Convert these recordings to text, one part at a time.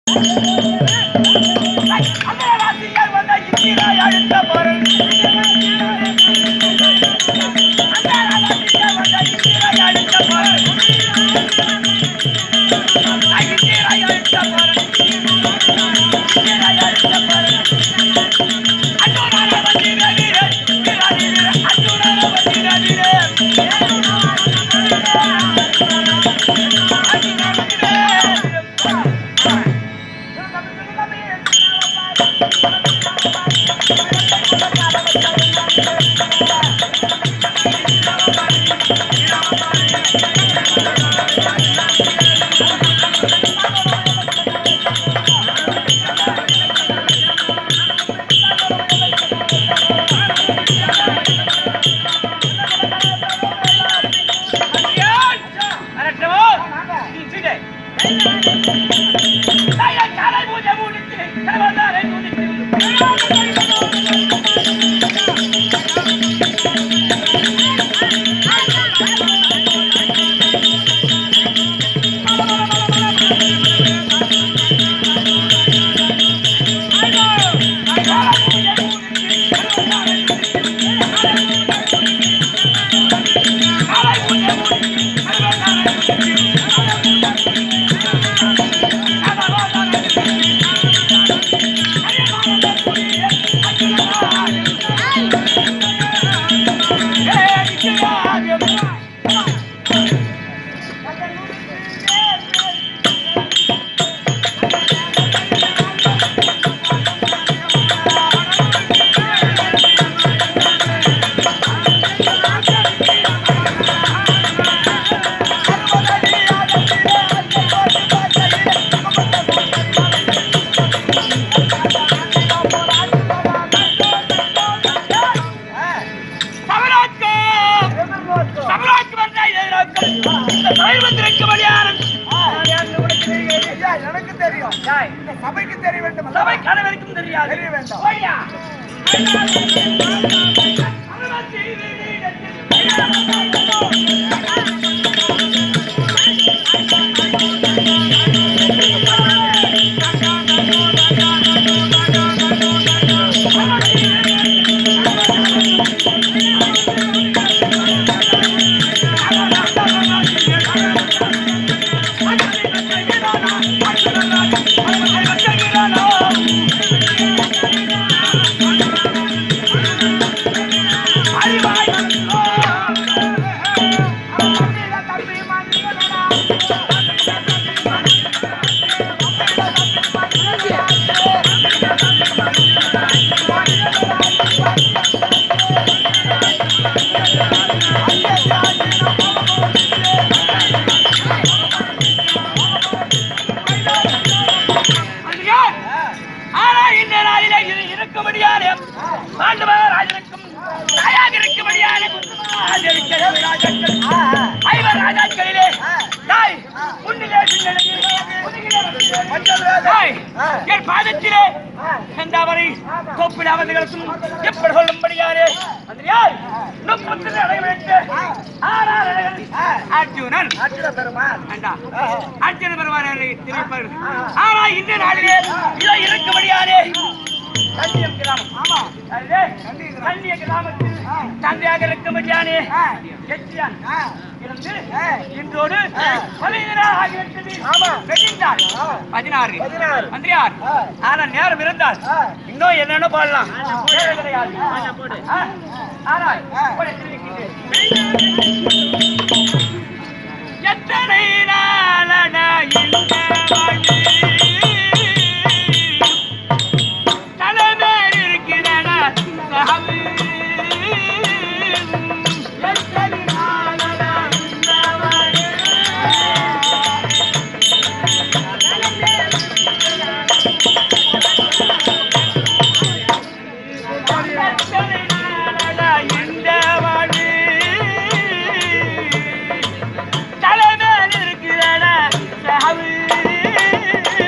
அந்த ராசியால் வந்த இந்திரா அழுத்த பொருள் அந்த ராசியால் வந்த இந்திரா அழுத்த பொருள் இந்திரா அழுத்த பொருள் இந்திரா அழுத்த பொருள் அர்ஜுனன வந்திர வீர வீர வீர அர்ஜுனன வந்திர வீர அரட்டவோ நீ சீடே தாயை காலை பூஜை முடித்து கணவன்தாரை துதித்து எனக்கு தெரியும் இந்த சபைக்கு தெரிய வேண்டும் சபை கணவருக்கும் தெரியாது தெரிய வேண்டாம். போய்யா. அதுதான். ஆனா இந்த நாளிலே இது இருக்கும்படியாலே ஆண்டவர் ராஜனுக்கும் தாயாக இருக்கும்படியாலே ராஜனுக்கு ராஜாக்கள் ஐவர் ராஜாக்களிலே தாய் முன்னிலே பின்னணியே முதுகிலே தாய் என் பாதத்திலே செந்தாவரை கோப்பில் அவர்களுக்கும் எப்படி சொல்லும்படியாரே மந்திரியாய் முப்பத்தி அடைவெட்டு ஆறார் அர்ஜுனன் பெருமாள் வேண்டாம் அர்ஜுன பெருமானை திருப்பார் ஆனா இந்த நாளிலே இதோ இருக்கும்படியாரே கண்ணியம் கிராமம் ஆமா கண்ணிய கிராமத்தில் தந்தையாக இருக்கும்படியானே கெட்டியான் இருந்து இன்றோடு பதினாறு ஆகிவிட்டது ஆமா. வெடிந்தார் பதினாறு பதினாறு. மந்திரியார் ஆ. ஆனா நேரம் இருந்தால் ஆ. இன்னும் என்னென்ன பாடலாம் தேவை கிடையாது ஆ. ஆனால் ஆ. போய் தெரிவிக்கின்றேன். எத்தனை நாளடா இந்த வாழ்வு? தலைமேல் இருக்கிறடா சாவு. எத்தனை நாளடா இந்த வாழ்வு? எத்தனை நாளடா இந்த வாழ்வு? தலைமேல் இருக்கிறடா சாவு.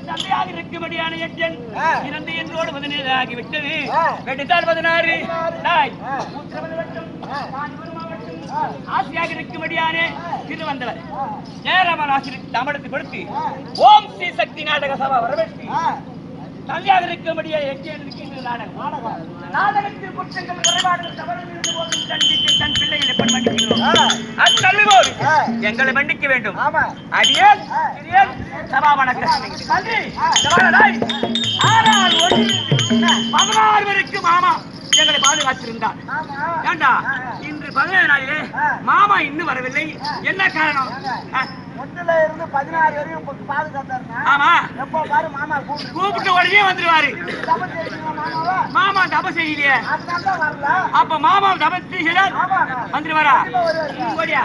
தந்தையாக இருக்கும்படியான எட்டன் ஆ. இரண்டு என்றோடு பதினேழு ஆகிவிட்டது ஆ. வெட்டுத்தால் பதினாறு தாய் ஆ. மூத்திரவது வட்டம் ஆ. காஞ்சிபுரம் மாவட்டம் ஆ. ஆசையாக இருக்கும்படியான திருவந்தவர் ஆ. ஜெயராமன் ஆசிரியர் தமிழத்து கொடுத்து ஆ. ஓம் ஸ்ரீ சக்தி நாடக சபா வரவேற்று ஆ, தந்தையாக இருக்கும்படியா எட்டியன் இருக்கின்ற நாடகம் நாடகம். நாடகத்தில் குற்றங்கள் குறைபாடுகள் தவறுகள் இருந்தபோதும் தண்டித்து தன் பிள்ளைகள் எப்படி மன்னிக்கிறோம் ஆ, அத்தல்வி போல் ஆ. எங்களை மன்னிக்க வேண்டும் ஆமா அடியேன் ஆ. சிறியேன் சபா வணக்கம் நன்றி ஆ. சபாநாயகர். ஆனால் ஒரு பதினாறு பேருக்கு மாமா எங்களை பாதுகாத்திருந்தார் ஆமா ஏண்டா ஆ, ஆ. இன்று பதினேழு நாளிலே ஆ. மாமா இன்னும் வரவில்லை என்ன காரணம் ஆ, ஒண்ணுல இருந்து பதினாறு வரையும் இப்ப பாதுகாத்தாருன்னா ஆமா எப்ப பாரு மாமா கூப்பிட்டு கூப்பிட்ட உடனே வந்துருவாரு தப்பு தெரியுமா மாமாவா மாமா தப செய்யலையே அதனால தான் வரல அப்ப மாமா தப செய்கிறார் ஆமாங்க. வந்துருவாரா கண்டிப்பா வருவாரு. ஓடியா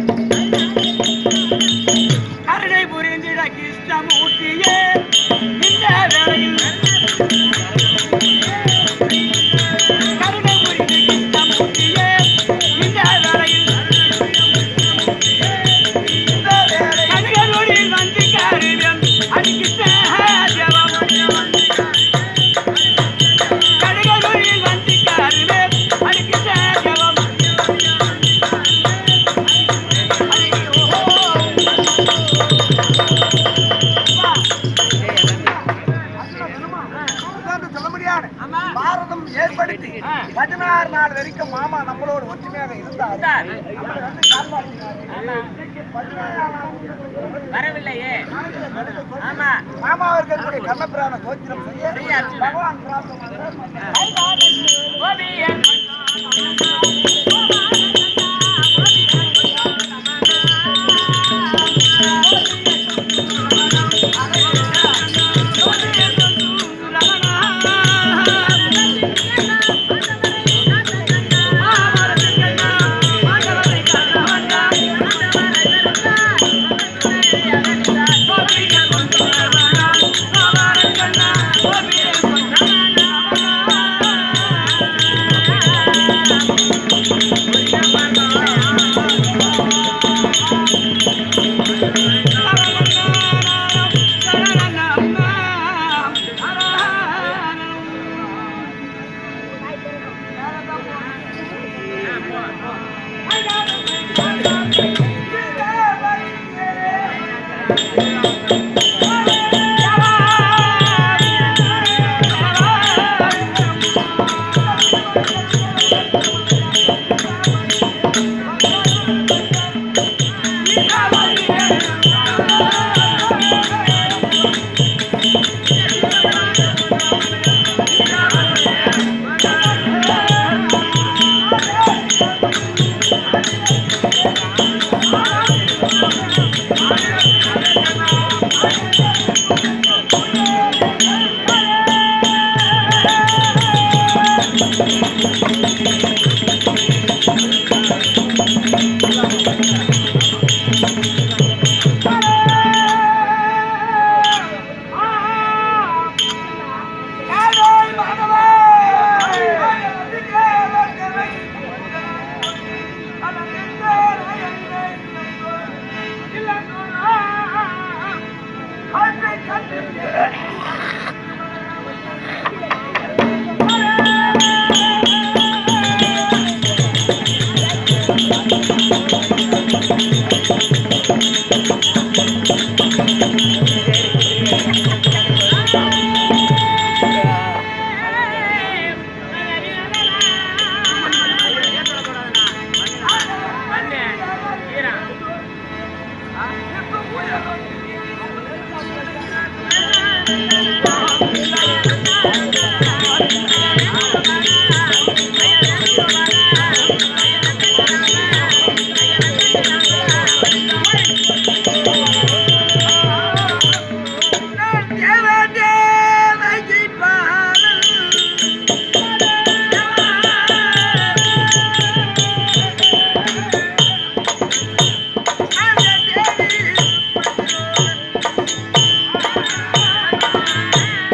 கருணை புரிந்திட கிருஷ்ணமூர்த்தியே இந்த வேளையில் கருணை புரிந்து கிருஷ்ணமூர்த்தியே இந்த வேளையில் கடுகளோடில் வந்து கருவியம் அடிக்கிட்ட தேவம் கடுகளோடில் வந்து கருவே அடிக்கிட்ட தேவம் உட்கார்ந்து சொல்ல முடியாது ஆமா. பாரதம் ஏற்படுத்தி ஆ. பதினாறு நாள் வரைக்கும் மாமா நம்மளோட ஒற்றுமையாக இருந்தார் இருந்தார். நம்மளை வந்து காப்பாற்றினாரு. இன்னைக்கு பதினேழாம் நாள் வரவில்லையே ஆமா மாமா அவர்களுடைய கண்ணபிரான கோத்திரம் செய்ய செய்ய. பகவான் பிரார்த்தனை ஓவியன் ஆ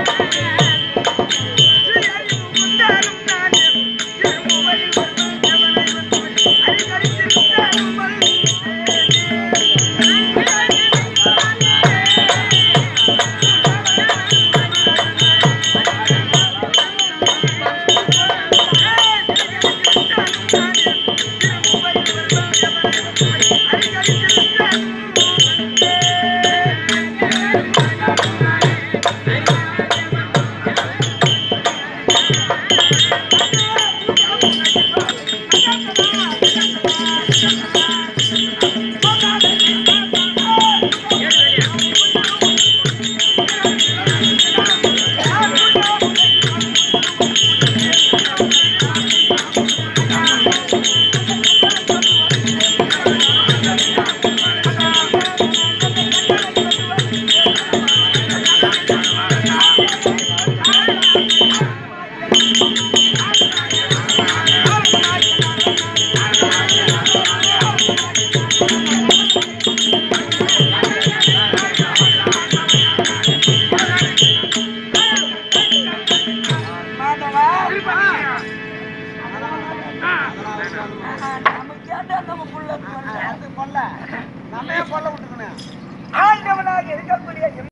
நமக்கு ஏன்டா நம்ம புள்ள கொல்ல? அது கொல்ல நம்ம ஏன் கொல்ல விட்டுக்கணும் ஆண்டவனாக இருக்கக்கூடிய